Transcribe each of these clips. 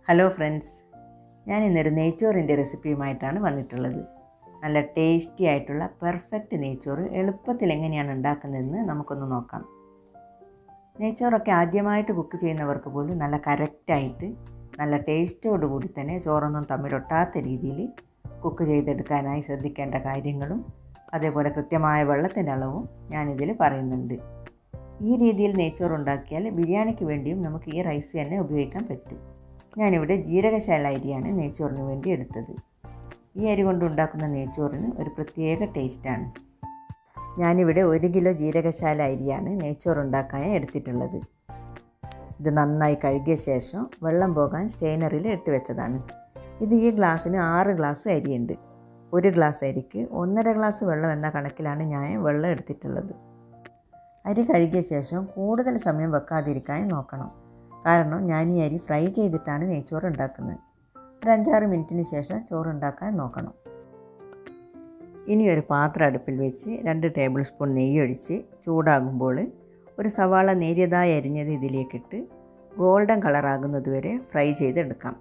hello friends ഞാൻ ഇന്നൊരു നെയ്ച്ചോറിൻ്റെ റെസിപ്പിയുമായിട്ടാണ് വന്നിട്ടുള്ളത് നല്ല ടേസ്റ്റി ആയിട്ടുള്ള പെർഫെക്റ്റ് നെയ്ച്ചോറ് എളുപ്പത്തിൽ എങ്ങനെയാണ് ഉണ്ടാക്കുന്നതെന്ന് നമുക്കൊന്ന് നോക്കാം നെയ്ച്ചോറൊക്കെ ആദ്യമായിട്ട് കുക്ക് ചെയ്യുന്നവർക്ക് പോലും നല്ല കറക്റ്റായിട്ട് നല്ല ടേസ്റ്റോടുകൂടി തന്നെ ചോറൊന്നും തമ്മിലൊട്ടാത്ത രീതിയിൽ കുക്ക് ചെയ്തെടുക്കാനായി ശ്രദ്ധിക്കേണ്ട കാര്യങ്ങളും അതേപോലെ കൃത്യമായ വെള്ളത്തിൻ്റെ അളവും ഞാനിതിൽ പറയുന്നുണ്ട് ഈ രീതിയിൽ നെയ്ച്ചോറ് ഉണ്ടാക്കിയാൽ ബിരിയാണിക്ക് വേണ്ടിയും നമുക്ക് ഈ റൈസ് തന്നെ ഉപയോഗിക്കാൻ പറ്റും ഞാനിവിടെ ജീരകശാല അരിയാണ് നെയ്ച്ചോറിന് വേണ്ടി എടുത്തത് ഈ അരി കൊണ്ട് ഉണ്ടാക്കുന്ന നെയ്ച്ചോറിന് ഒരു പ്രത്യേക ടേസ്റ്റാണ് ഞാനിവിടെ ഒരു കിലോ ജീരകശാല അരിയാണ് നെയ്ച്ചോറ് ഉണ്ടാക്കാൻ എടുത്തിട്ടുള്ളത് ഇത് നന്നായി കഴുകിയ ശേഷം വെള്ളം പോകാൻ സ്റ്റെയിനറിൽ ഇട്ട് വെച്ചതാണ് ഇത് ഈ ഗ്ലാസ്സിന് ആറ് ഗ്ലാസ് അരിയുണ്ട് ഒരു ഗ്ലാസ് അരിക്ക് ഒന്നര ഗ്ലാസ് വെള്ളം എന്ന കണക്കിലാണ് ഞാൻ വെള്ളം എടുത്തിട്ടുള്ളത് അരി കഴുകിയ ശേഷം കൂടുതൽ സമയം വെക്കാതിരിക്കാൻ നോക്കണം കാരണം ഞാൻ ഈ അരി ഫ്രൈ ചെയ്തിട്ടാണ് നെയ്ച്ചോറ് ഉണ്ടാക്കുന്നത് ഒരു അഞ്ചാറ് മിനിറ്റിന് ശേഷം ചോറ് ഉണ്ടാക്കാൻ നോക്കണം ഇനി ഒരു പാത്രം അടുപ്പിൽ വെച്ച് രണ്ട് ടേബിൾ സ്പൂൺ നെയ്യ് ഒഴിച്ച് ചൂടാകുമ്പോൾ ഒരു സവാള നേരിയതായി അരിഞ്ഞത് ഇതിലേക്കിട്ട് ഗോൾഡൻ കളറാകുന്നത് വരെ ഫ്രൈ ചെയ്തെടുക്കാം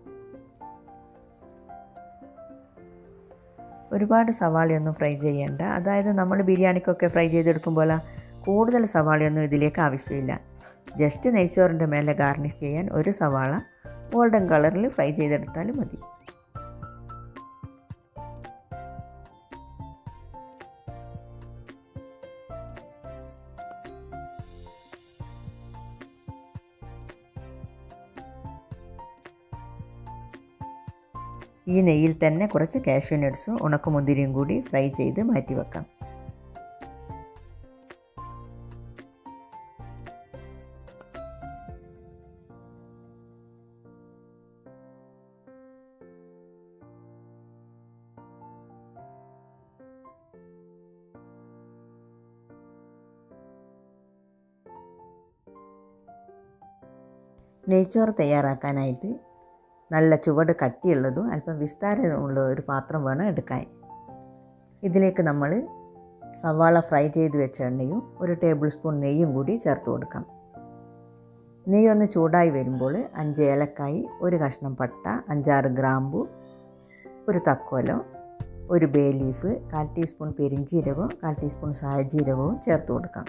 ഒരുപാട് സവാളയൊന്നും ഫ്രൈ ചെയ്യേണ്ട അതായത് നമ്മൾ ബിരിയാണിക്കൊക്കെ ഫ്രൈ ചെയ്തെടുക്കുമ്പോൾ കൂടുതൽ സവാളയൊന്നും ഇതിലേക്ക് ആവശ്യമില്ല ജസ്റ്റ് നെയ്ച്ചോറിൻ്റെ മേലെ ഗാർണിഷ് ചെയ്യാൻ ഒരു സവാള ഗോൾഡൻ കളറിൽ ഫ്രൈ ചെയ്തെടുത്താലും മതി ഈ നെയ്യിൽ തന്നെ കുറച്ച് കാഷ്യൂ നട്ട്സും ഉണക്കമുന്തിരിയും കൂടി ഫ്രൈ ചെയ്ത് മാറ്റി വെക്കാം നെയ്ച്ചോറ് തയ്യാറാക്കാനായിട്ട് നല്ല ചുവട് കട്ടിയുള്ളതും അല്പം വിസ്താരമുള്ള ഒരു പാത്രം വേണം എടുക്കാൻ ഇതിലേക്ക് നമ്മൾ സവാള ഫ്രൈ ചെയ്ത് വെച്ച എണ്ണയും ഒരു ടേബിൾ സ്പൂൺ നെയ്യും കൂടി ചേർത്ത് കൊടുക്കാം നെയ്യൊന്ന് ചൂടായി വരുമ്പോൾ അഞ്ച് ഏലക്കായി ഒരു കഷ്ണം പട്ട അഞ്ചാറ് ഗ്രാമ്പു ഒരു തക്കോലം ഒരു ബേ ലീഫ് കാൽ ടീസ്പൂൺ പെരിഞ്ചീരകവും കാൽ ടീസ്പൂൺ സാജീരകവും ചേർത്ത് കൊടുക്കാം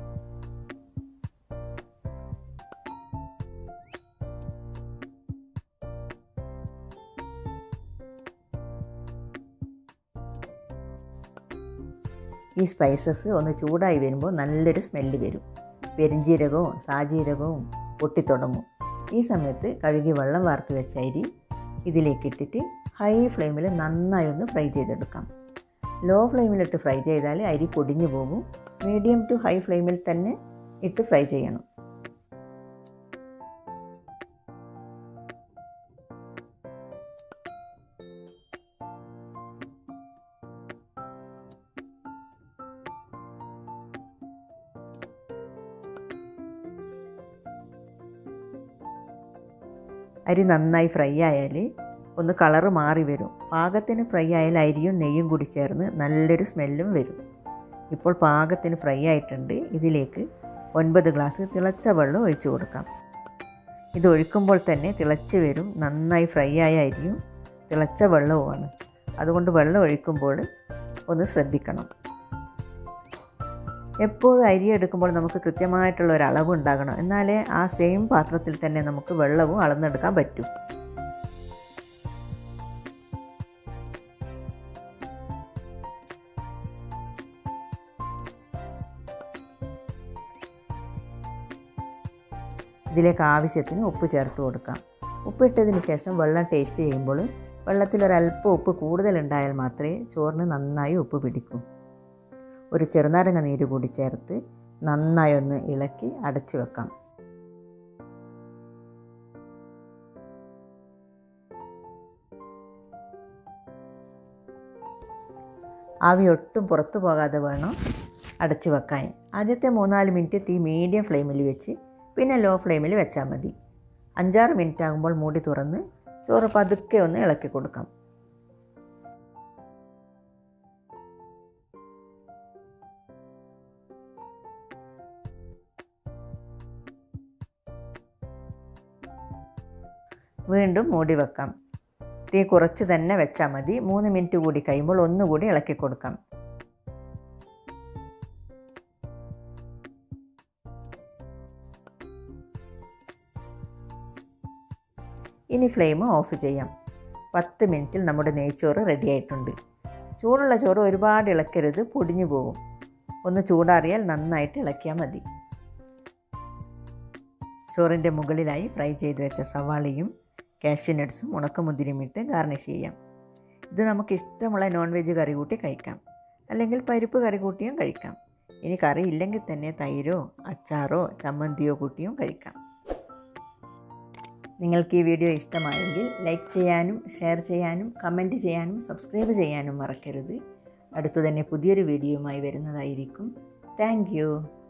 ഈ സ്പൈസസ് ഒന്ന് ചൂടായി വരുമ്പോൾ നല്ലൊരു സ്മെല്ല് വരും പെരിഞ്ജീരകവും സാജീരകവും പൊട്ടിത്തുടങ്ങും ഈ സമയത്ത് കഴുകി വെള്ളം വാർത്ത് വെച്ച അരി ഇതിലേക്ക് ഇട്ടിട്ട് ഹൈ ഫ്ലെയിമിൽ നന്നായി ഒന്ന് ഫ്രൈ ചെയ്തെടുക്കാം ലോ ഫ്ലെയിമിലിട്ട് ഫ്രൈ ചെയ്താൽ അരി പൊടിഞ്ഞു പോകും മീഡിയം ടു ഹൈ ഫ്ലെയിമിൽ തന്നെ ഇട്ട് ഫ്രൈ ചെയ്യണം അരി നന്നായി ഫ്രൈ ആയാൽ ഒന്ന് കളറ് മാറി വരും പാകത്തിന് ഫ്രൈ ആയാൽ അരിയും നെയ്യും കൂടി ചേർന്ന് നല്ലൊരു സ്മെല്ലും വരും ഇപ്പോൾ പാകത്തിന് ഫ്രൈ ആയിട്ടുണ്ട് ഇതിലേക്ക് ഒൻപത് ഗ്ലാസ് തിളച്ച വെള്ളം ഒഴിച്ചു കൊടുക്കാം ഇത് ഒഴിക്കുമ്പോൾ തന്നെ തിളച്ച് വരും നന്നായി ഫ്രൈ ആയ അരിയും തിളച്ച വെള്ളവുമാണ് അതുകൊണ്ട് വെള്ളം ഒഴിക്കുമ്പോൾ ഒന്ന് ശ്രദ്ധിക്കണം എപ്പോഴും അരി എടുക്കുമ്പോൾ നമുക്ക് കൃത്യമായിട്ടുള്ള ഒരു അളവ് ഉണ്ടാകണം എന്നാലേ ആ സെയിം പാത്രത്തിൽ തന്നെ നമുക്ക് വെള്ളവും അളന്നെടുക്കാൻ പറ്റൂ ഇതിലേക്ക് ആവശ്യത്തിന് ഉപ്പ് ചേർത്ത് കൊടുക്കാം ഉപ്പിട്ടതിന് ശേഷം വെള്ളം ടേസ്റ്റ് ചെയ്യുമ്പോൾ വെള്ളത്തിൽ ഒരല്പം ഉപ്പ് കൂടുതലുണ്ടായാൽ മാത്രമേ ചോറിന് നന്നായി ഉപ്പ് പിടിക്കൂ ഒരു ചെറുനാരങ്ങ നീര് കൂടി ചേർത്ത് നന്നായി ഒന്ന് ഇളക്കി അടച്ചു വെക്കാം ആവി ഒട്ടും പുറത്തു പോകാതെ വേണം അടച്ചു വെക്കാൻ ആദ്യത്തെ മൂന്നാല് മിനിറ്റ് തീ മീഡിയം ഫ്ലെയിമിൽ വെച്ച് പിന്നെ ലോ ഫ്ലെയിമിൽ വെച്ചാൽ മതി അഞ്ചാറ് മിനിറ്റ് ആകുമ്പോൾ മൂടി തുറന്ന് ചോറ് പതുക്കെ ഒന്ന് ഇളക്കി കൊടുക്കാം വീണ്ടും മൂടി വെക്കാം തീ കുറച്ച് തന്നെ വെച്ചാൽ മതി മൂന്ന് മിനിറ്റ് കൂടി കഴിയുമ്പോൾ ഒന്നുകൂടി ഇളക്കി കൊടുക്കാം ഇനി ഫ്ലെയിം ഓഫ് ചെയ്യാം പത്ത് മിനിറ്റിൽ നമ്മുടെ നെയ്ച്ചോറ് റെഡി ആയിട്ടുണ്ട് ചൂടുള്ള ചോറ് ഒരുപാട് ഇളക്കരുത് പൊടിഞ്ഞു പോകും ഒന്ന് ചൂടാറിയാൽ നന്നായിട്ട് ഇളക്കിയാൽ മതി ചോറിൻ്റെ മുകളിലായി ഫ്രൈ ചെയ്ത് വെച്ച സവാളയും കാഷ്യൂ നട്ട്സും ഉണക്കമുന്തിരിയും ഇട്ട് ഗാർണിഷ് ചെയ്യാം ഇത് നമുക്ക് ഇഷ്ടമുള്ള നോൺ വെജ് കറി കൂട്ടി കഴിക്കാം അല്ലെങ്കിൽ പരിപ്പ് കറി കൂട്ടിയും കഴിക്കാം ഇനി കറി ഇല്ലെങ്കിൽ തന്നെ തൈരോ അച്ചാറോ ചമ്മന്തിയോ കൂട്ടിയും കഴിക്കാം നിങ്ങൾക്ക് ഈ വീഡിയോ ഇഷ്ടമായെങ്കിൽ ലൈക്ക് ചെയ്യാനും ഷെയർ ചെയ്യാനും കമൻറ്റ് ചെയ്യാനും സബ്സ്ക്രൈബ് ചെയ്യാനും മറക്കരുത് അടുത്തു തന്നെ പുതിയൊരു വീഡിയോയുമായി വരുന്നതായിരിക്കും താങ്ക്